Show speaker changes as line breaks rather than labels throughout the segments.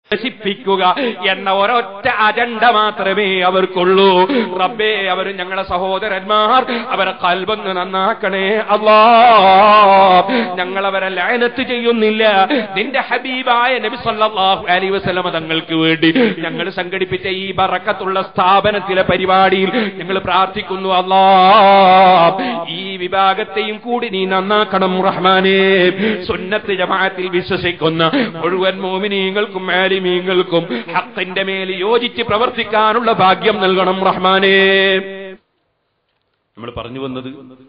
നശിപ്പിക്കുക എന്ന ഒരൊറ്റ അജണ്ട മാത്രമേ അവർക്കുള്ളൂ റബ്ബേ അവർ ഞങ്ങളെ സഹോദരന്മാർ അവരെ കൽബൊന്ന് നന്നാക്കണേ അല്ലാ ഞങ്ങൾ അവരെ ലയനത്ത് ചെയ്യുന്നില്ല നിന്റെ ഹബീബായ നബി സല്ലല്ലാഹു അലൈഹി വസല്ലമ തങ്ങൾക്ക് വേണ്ടി ഞങ്ങൾ സംഘടിപ്പിച്ച ഈ ബറക്കത്തുള്ള സ്ഥാപനത്തിലെ പരിപാടിയിൽ ഞങ്ങൾ പ്രാർത്ഥിക്കുന്നു അല്ലാ ഈ വിഭാഗത്തെയും കൂടി നീ നന്നാക്കണം റഹ്മാനേ സുന്നത്ത് ജമാഅത്തിൽ വിശ്വസിക്കുന്ന മുഴുവൻ മോമിനീങ്ങൾക്കും ആലിമീങ്ങൾക്കും ഹക്കിന്റെ മേൽ യോജിച്ച് പ്രവർത്തിക്കാനുള്ള ഭാഗ്യം നൽകണം റഹ്മാനേ നമ്മൾ പറഞ്ഞു വന്നത്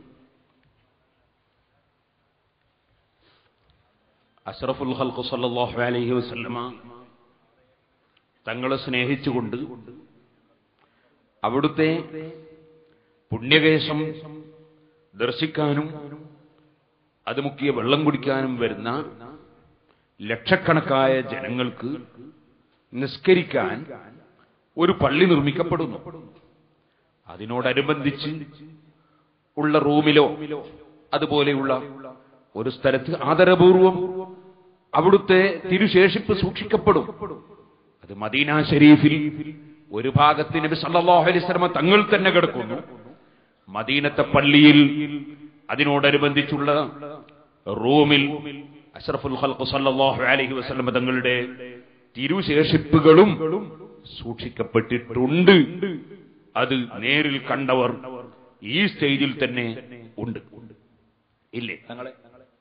അഷ്റഫുൽ ഖൽഖ് സല്ലല്ലാഹു അലൈഹി വസല്ലമ തങ്ങളെ സ്നേഹിച്ചുകൊണ്ട് അവിടുത്തെ പുണ്യകേശം ദർശിക്കാനും അത് മുക്കിയ വെള്ളം കുടിക്കാനും വരുന്ന ലക്ഷക്കണക്കായ ജനങ്ങൾക്ക് നിസ്കരിക്കാൻ ഒരു പള്ളി നിർമ്മിക്കപ്പെടുന്നു അതിനോടനുബന്ധിച്ച് ഉള്ള റൂമിലോ അതുപോലെയുള്ള ഒരു സ്ഥലത്ത് ആദരപൂർവം അവിടുത്തെ തിരുശേഷിപ്പ് സൂക്ഷിക്കപ്പെടും അത് മദീന ഷരീഫിൽ ഒരു ഭാഗത്ത് നബി സല്ലല്ലാഹു അലൈഹി വസല്ലമ തങ്ങൾ തന്നെ കിടക്കുന്നു മദീനത്തെ പള്ളിയിൽ അതിനോടനുബന്ധിച്ചുള്ള റൂമിൽ അഷ്റഫുൽ ഖൽഖ് സല്ലല്ലാഹു അലൈഹി വസല്ലമ തങ്ങളുടെ തിരുശേഷിപ്പുകളും സൂക്ഷിക്കപ്പെട്ടിട്ടുണ്ട് അത് നേരിൽ കണ്ടവർ ഈ സ്റ്റേജിൽ തന്നെ ഉണ്ട് ഇല്ലേ തങ്ങളെ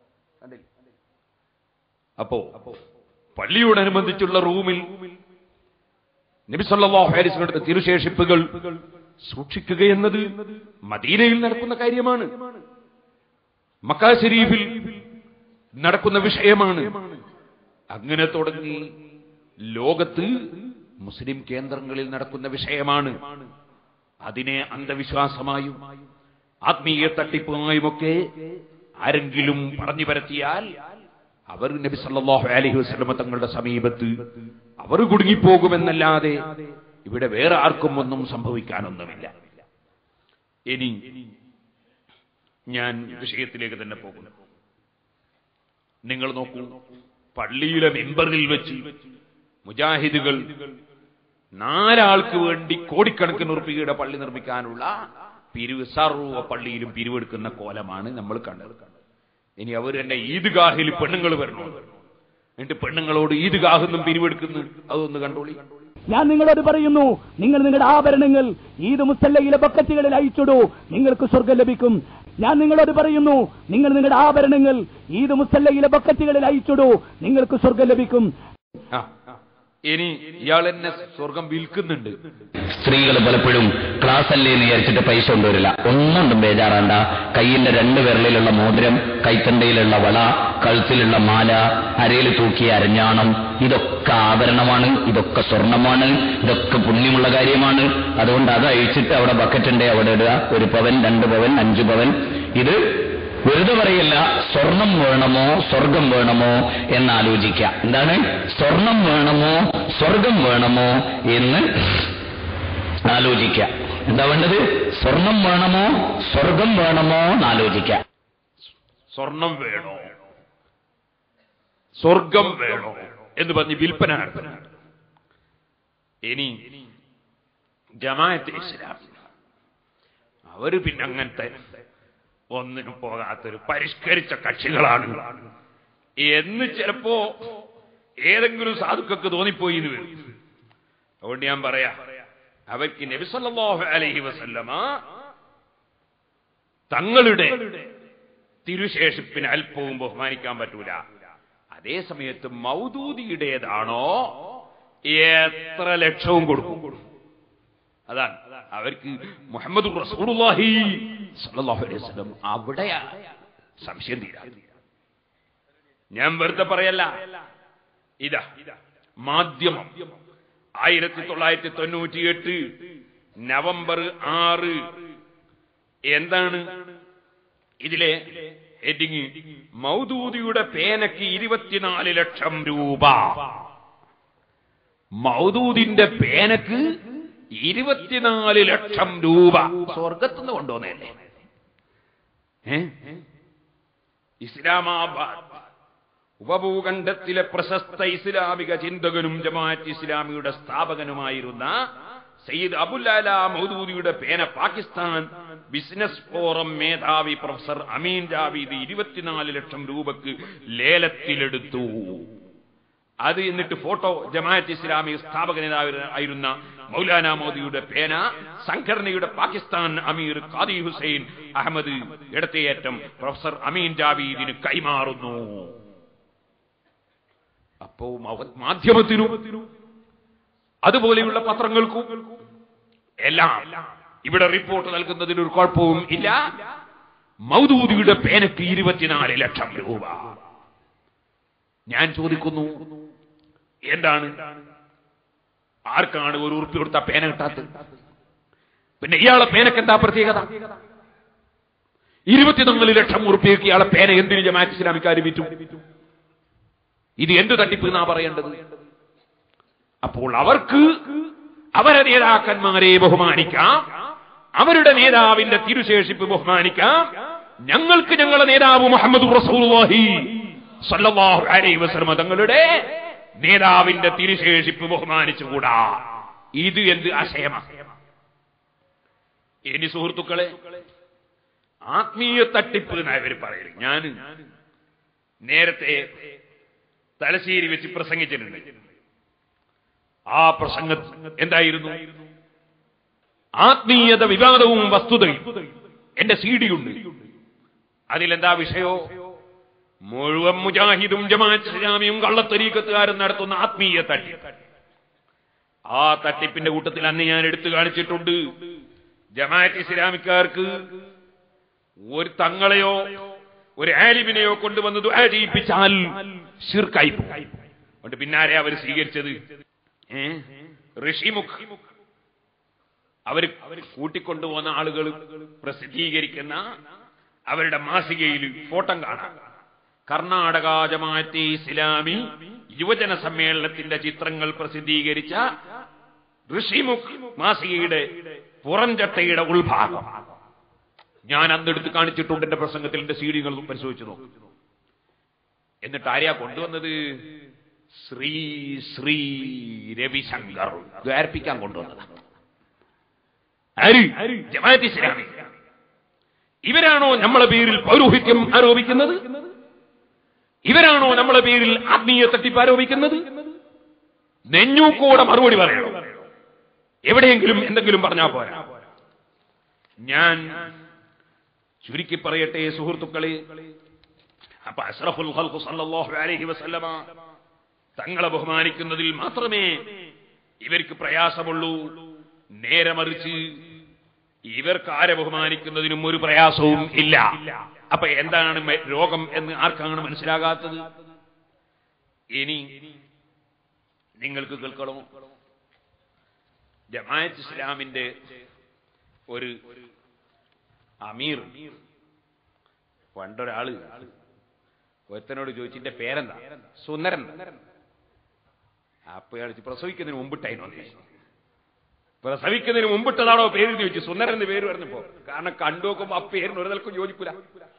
അപ്പോ പള്ളിയോടനുബന്ധിച്ചുള്ള റൂമിൽ നബി സല്ലല്ലാഹു അലൈഹി വസല്ലമയുടെ തിരുശേഷിപ്പുകൾ സൂക്ഷിക്കുക എന്നത് മദീനയിൽ നടക്കുന്ന കാര്യമാണ് മക്കാ ശരീഫിൽ നടക്കുന്ന വിഷയമാണ് അങ്ങനെ തുടങ്ങി ലോകത്ത് മുസ്ലിം കേന്ദ്രങ്ങളിൽ നടക്കുന്ന വിഷയമാണ് അതിനെ അന്ധവിശ്വാസമായും ആത്മീയ തട്ടിപ്പുമായുമൊക്കെ ആരെങ്കിലും പറഞ്ഞു പരത്തിയാൽ അവർ നബി സല്ലല്ലാഹു അലൈഹി വസല്ലമ തങ്ങളുടെ സമീപത്ത് അവർ കുടുങ്ങിപ്പോകുമെന്നല്ലാതെ ഇവിടെ വേറെ ആർക്കും ഒന്നും സംഭവിക്കാനൊന്നുമില്ല ഇനി ഞാൻ വിഷയത്തിലേക്ക് തന്നെ പോകുന്നു നിങ്ങൾ നോക്കൂ പള്ളിയിലെ മെമ്പറിൽ വെച്ച് മുജാഹിദുകൾ നാലാൾക്ക് വേണ്ടി കോടിക്കണക്കിന് ഉറുപ്പികയുടെ പള്ളി നിർമ്മിക്കാനുള്ള പിരിവ് സർവ പള്ളിയിലും പിരിവെടുക്കുന്ന കോലമാണ് നമ്മൾ കണ്ടത് ഇനി അവർ തന്നെ ഈദ്ഗാഹിൽ പെണ്ണുങ്ങൾ വരണോ എന്നിട്ട് പെണ്ണുങ്ങളോട് ഈദ്ഗാഹെന്നും പിരിവെടുക്കുന്നു അതൊന്ന് കണ്ടോളി
ഞാൻ നിങ്ങളോട് പറയുന്നു നിങ്ങൾ നിങ്ങളുടെ ആഭരണങ്ങൾ ഈദ് മുസല്ലയിലെ ബക്കറ്റുകളിൽ അയച്ചിടൂ നിങ്ങൾക്ക് സ്വർഗം ലഭിക്കും ഞാൻ നിങ്ങളോട് പറയുന്നു നിങ്ങൾ നിങ്ങളുടെ ആഭരണങ്ങൾ ഈദ് മുസല്ലയിലെ ബക്കറ്റുകളിൽ അയച്ചിടൂ നിങ്ങൾക്ക് സ്വർഗം ലഭിക്കും
ആ ഇനി ഇയാൾ എന്നെ സ്വർഗം വിൽക്കുന്നുണ്ട്
സ്ത്രീകൾ പലപ്പോഴും ക്ലാസ് അല്ലേ എന്ന് വിചാരിച്ചിട്ട് പൈസ കൊണ്ടുവരില്ല ഒന്നുകൊണ്ടും ബേജാറാണ്ട കയ്യിന്റെ രണ്ട് വിരലിലുള്ള മോതിരം കൈത്തണ്ടയിലുള്ള വള കഴുത്തിലുള്ള മാല അരയിൽ തൂക്കിയ അരഞ്ഞാണം ഇതൊക്കെ ആഭരണമാണ് ഇതൊക്കെ സ്വർണമാണ് ഇതൊക്കെ പുണ്യമുള്ള കാര്യമാണ് അതുകൊണ്ട് അത് അഴിച്ചിട്ട് അവിടെ ബക്കറ്റ് ഉണ്ടേ അവിടെ ഇടുക ഒരു പവൻ രണ്ട് പവൻ അഞ്ചു പവൻ ഇത് വെറുതെ പറയല്ല സ്വർണം വേണമോ സ്വർഗം വേണമോ എന്ന് ആലോചിക്കുക എന്താണ് സ്വർണം വേണമോ സ്വർഗം വേണമോ എന്ന് ആലോചിക്കുക എന്താ വേണ്ടത് സ്വർണം വേണമോ സ്വർഗം വേണമോ എന്ന് ആലോചിക്കുക
സ്വർണം വേണോ സ്വർഗം വേണോ എന്ന് പറഞ്ഞ് വിൽപ്പന നടത്തുന്നുണ്ട് ഇനി ജമാഅത്ത് ഇസ്ലാം അവര് പിന്നെ അങ്ങനത്തെ ഒന്നിനും പോകാത്തൊരു പരിഷ്കരിച്ച കക്ഷികളാണ് എന്ന് ചിലപ്പോ ഏതെങ്കിലും സാധുക്കൾക്ക് തോന്നിപ്പോയി എന്ന് വരും അതുകൊണ്ട് ഞാൻ പറയാ അവർക്ക് നബിസല്ലാഹു അലൈഹി വസല്ലമ തങ്ങളുടെ തിരുശേഷിപ്പിന് അല്പവും ബഹുമാനിക്കാൻ പറ്റൂല അതേ സമയത്ത് മൗദൂദിയുടേതാണോ എത്ര ലക്ഷവും കൊടുക്കും അതാണ് അവർക്ക് മുഹമ്മദ് റസൂലുള്ളാഹി സ്വല്ലല്ലാഹു അലൈഹി വസല്ലം അവിടെയാ സംശയം തീരാ ഞാൻ വെറുതെ പറയല്ല ഇതാ മാധ്യമം ആയിരത്തി തൊള്ളായിരത്തി തൊണ്ണൂറ്റിയെട്ട് നവംബർ ആറ് എന്താണ് ഇതിലെ ഹെഡിങ് മൗദൂദിയുടെ പേനയ്ക്ക് ഇരുപത്തിനാല് ലക്ഷം രൂപ മൗദൂദിന്റെ പേനക്ക് ഇരുപത്തിനാല് ലക്ഷം രൂപ സ്വർഗത്തുനിന്ന് കൊണ്ടുവന്നല്ലേ ഏ ഇസ്ലാമാബാദ് ഉപഭൂഖണ്ഡത്തിലെ പ്രശസ്ത ഇസ്ലാമിക ചിന്തകനും ജമാഅത്ത് ഇസ്ലാമിയുടെ സ്ഥാപകനുമായിരുന്ന സയ്യിദ് അബുല്ലാല മൗദൂദിയുടെ പേന പാകിസ്ഥാൻ ബിസിനസ് ഫോറം മേധാവി പ്രൊഫസർ അമീൻ ജാവീദ് ഇരുപത്തിനാല് ലക്ഷം രൂപക്ക് ലേലത്തിലെടുത്തു അത് എന്നിട്ട് ഫോട്ടോ ജമാഅത്ത് ഇസ്ലാമി സ്ഥാപക നേതാവായിരുന്ന മൗലാന മോദിയുടെ പേന സംഘടനയുടെ പാകിസ്ഥാൻ അമീർ ഖാദി ഹുസൈൻ അഹമ്മദ് ഇടത്തേയറ്റം പ്രൊഫസർ അമീൻ ജാവീദിന് കൈമാറുന്നു അപ്പോ മവ- മാധ്യമത്തിനും അതുപോലെയുള്ള പത്രങ്ങൾക്കും എല്ലാം ഇവിടെ റിപ്പോർട്ട് നൽകുന്നതിന് ഒരു കുഴപ്പവും ഇല്ല മൗദൂദിയുടെ പേനക്ക് ഇരുപത്തിനാല് ലക്ഷം രൂപ ഞാൻ ചോദിക്കുന്നു എന്താണ് ആർക്കാണ് ഒരു ഉറുപ്പി കൊടുത്ത പേന കിട്ടാത്തത് പിന്നെ ഇയാളെ പേനക്ക് എന്താ പ്രത്യേകത ഇരുപത്തിനാല് ലക്ഷം ഉറുപ്പിക്ക് ഇയാളെ പേന എന്തിനു ജമാഅത്ത് ഇസ്ലാമിക്കാർ വിറ്റു ഇത് എന്ത് തട്ടിപ്പ് എന്നാ പറയേണ്ടത് അപ്പോൾ അവർക്ക് അവരെ നേതാക്കന്മാരെ ബഹുമാനിക്കാം അവരുടെ നേതാവിന്റെ തിരുശേഷിപ്പ് ബഹുമാനിക്കാം ഞങ്ങൾക്ക് ഞങ്ങളുടെ നേതാവ് മുഹമ്മദ് റസൂലുള്ളാഹി സല്ലല്ലാഹു അലൈഹി വസല്ലം തങ്ങളുടെ നേതാവിന്റെ തിരുശേഷിപ്പ് ബഹുമാനിച്ചുകൂടാ ഇത് എന്ത് ആശയമാണ് ഇനി സുഹൃത്തുക്കളെ ആത്മീയ തട്ടിപ്പ് എന്നാണ് ഇവർ പറയുന്നത് ഞാൻ നേരത്തെ തലശ്ശേരി വെച്ച് പ്രസംഗിച്ചിട്ടുണ്ട് ആ പ്രസംഗ എന്തായിരുന്നു ആത്മീയത വിവാദവും വസ്തുതയും എന്റെ സി ഡി ഉണ്ട് അതിലെന്താ വിഷയോ മുഴുവൻ മുജാഹിദും ജമാഅത്ത് ഇസ്ലാമിയും കള്ളത്തരീക്കത്തുകാരും നടത്തുന്ന ആത്മീയ തട്ടിപ്പ് ആ തട്ടിപ്പിന്റെ കൂട്ടത്തിൽ അന്ന് ഞാൻ എടുത്തു കാണിച്ചിട്ടുണ്ട് ജമാഅത്ത് ഇസ്ലാമിക്കാർക്ക് ഒരു തങ്ങളെയോ ഒരു ആലിമിനെയോ കൊണ്ടുവന്ന് ദുആ ചെയ്യിപ്പിച്ചാൽ ഷിർക്കായി പോകും അതുകൊണ്ട് പിന്നാരെ അവർ സ്വീകരിച്ചത് ഏ ഋഷിമുഖ് അവർ കൂട്ടിക്കൊണ്ടുപോകുന്ന ആളുകൾ പ്രസിദ്ധീകരിക്കുന്ന അവരുടെ മാസികയിൽ ഫോട്ടം കാണാം കർണാടക ജമാഅത്തെ ഇസ്ലാമി യുവജന സമ്മേളനത്തിന്റെ ചിത്രങ്ങൾ പ്രസിദ്ധീകരിച്ച ഋഷിമുഖ് മാസികയുടെ പുറംചട്ടയുടെ ഉൾഭാഗം ഞാൻ അന്നെടുത്ത് കാണിച്ചിട്ടുണ്ട് എന്റെ പ്രസംഗത്തിൽ എന്റെ സീഡികൾ പരിശോധിച്ചു നോക്കും എന്നിട്ട് ആരെയാ കൊണ്ടുവന്നത് ശ്രീ ശ്രീ രവിശങ്കർ ദ്വാരിപ്പിക്കാൻ കൊണ്ടുവന്നതാണ് ആര് ജമാഅത്ത് ഇസ്ലാമി ഇവരാണോ നമ്മളെ പേരിൽ പൗരോഹിത്യം ആരോപിക്കുന്നത് ഇവരാണോ നമ്മളെ പേരിൽ ആത്മീയ തട്ടിപ്പ് ആരോപിക്കുന്നത് നെഞ്ഞൂക്കോടെ മറുപടി പറയണം എവിടെയെങ്കിലും എന്തെങ്കിലും പറഞ്ഞാൽ പോരാ ഞാൻ ചുരുക്കി പറയട്ടെ സുഹൃത്തുക്കളെ അപ്പൊ അഷ്റഫുൽ ഖൽഖ് സല്ലല്ലാഹു അലൈഹി വസല്ലമ തങ്ങളെ ബഹുമാനിക്കുന്നതിൽ മാത്രമേ ഇവർക്ക് പ്രയാസമുള്ളൂ നേരെ മറിച്ച് ഇവർക്ക് ആരെ ബഹുമാനിക്കുന്നതിനും ഒരു പ്രയാസവും ഇല്ല അപ്പൊ എന്താണ് മെ- രോഗം എന്ന് ആർക്കാണ് മനസ്സിലാകാത്തത് ഇനി നിങ്ങൾക്ക് കേൾക്കണമോ ജമാഅത്ത് ഇസ്ലാമിന്റെ ഒരു അമീർ പണ്ടൊരാള് ഒരുത്തനോട് ചോദിച്ചിന്റെ പേരെന്താ സുന്ദരൻ അപ്പൊ അയാൾ ചോദിച്ചു, പ്രസവിക്കുന്നതിന് മുമ്പിട്ടായിരുന്നു എന്ന് ചോദിച്ചു. പ്രസവിക്കുന്നതിന് മുമ്പിട്ടതാണോ പേര് എന്ന് ചോദിച്ചു സുന്ദരൻ എന്ന് പേര് പറഞ്ഞപ്പോ കാരണം കണ്ടു നോക്കുമ്പോ ആ പേരിന് ഒരു നിലക്കും യോജിക്കൂല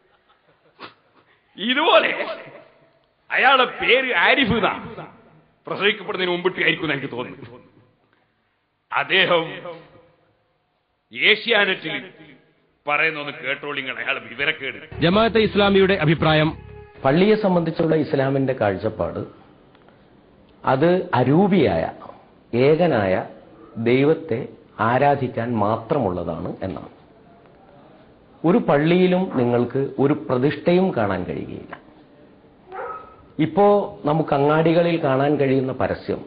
ഇതുപോലെ അയാളെ പേര് ആരിഫ് എന്നാ പ്രസവിക്കപ്പെടുന്നതിന് മുമ്പിട്ട് ആയിരിക്കും എനിക്ക് തോന്നുന്നു അദ്ദേഹം ഏഷ്യാനെറ്റിൽ പറയുന്നൊന്ന് കേട്ടോളിങ്ങൾ അയാളെ വിവരക്കേട്
ജമാഅത്തെ ഇസ്ലാമിയുടെ അഭിപ്രായം
പള്ളിയെ സംബന്ധിച്ചുള്ള ഇസ്ലാമിന്റെ കാഴ്ചപ്പാട് അത് അരൂപിയായ ഏകനായ ദൈവത്തെ ആരാധിക്കാൻ മാത്രമുള്ളതാണ് എന്നാണ് ഒരു പള്ളിയിലും നിങ്ങൾക്ക് ഒരു പ്രതിഷ്ഠയും കാണാൻ കഴിയുകയില്ല ഇപ്പോ നമുക്ക് അങ്ങാടികളിൽ കാണാൻ കഴിയുന്ന പരസ്യം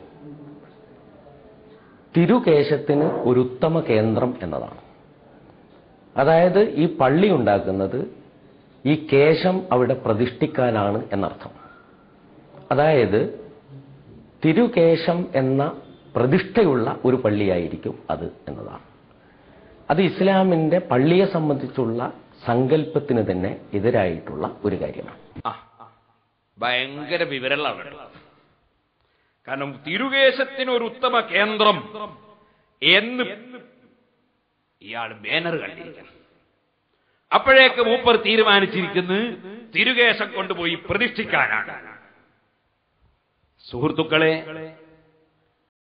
തിരുകേശത്തിന് ഒരു ഉത്തമ കേന്ദ്രം എന്നതാണ് അതായത് ഈ പള്ളി ഉണ്ടാക്കുന്നത് ഈ കേശം അവിടെ പ്രതിഷ്ഠിക്കാനാണ് എന്നർത്ഥം അതായത് തിരുകേശം എന്ന പ്രതിഷ്ഠയുള്ള ഒരു പള്ളിയായിരിക്കും അത് എന്നതാണ് അത് ഇസ്ലാമിന്റെ പള്ളിയെ സംബന്ധിച്ചുള്ള സങ്കല്പത്തിന് തന്നെ എതിരായിട്ടുള്ള ഒരു കാര്യമാണ്
ആ ഭയങ്കര വിവരങ്ങളാണ് കേട്ടോ. കാരണം തിരുകേശത്തിന് ഒരു ഉത്തമ കേന്ദ്രം എന്ന് ഇയാൾ ബാനർ കണ്ടിരിക്കണം അപ്പോഴേക്ക് മൂപ്പർ തീരുമാനിച്ചിരിക്കുന്നത് തിരുകേശം കൊണ്ടുപോയി പ്രതിഷ്ഠിക്കാനാണ് സുഹൃത്തുക്കളെ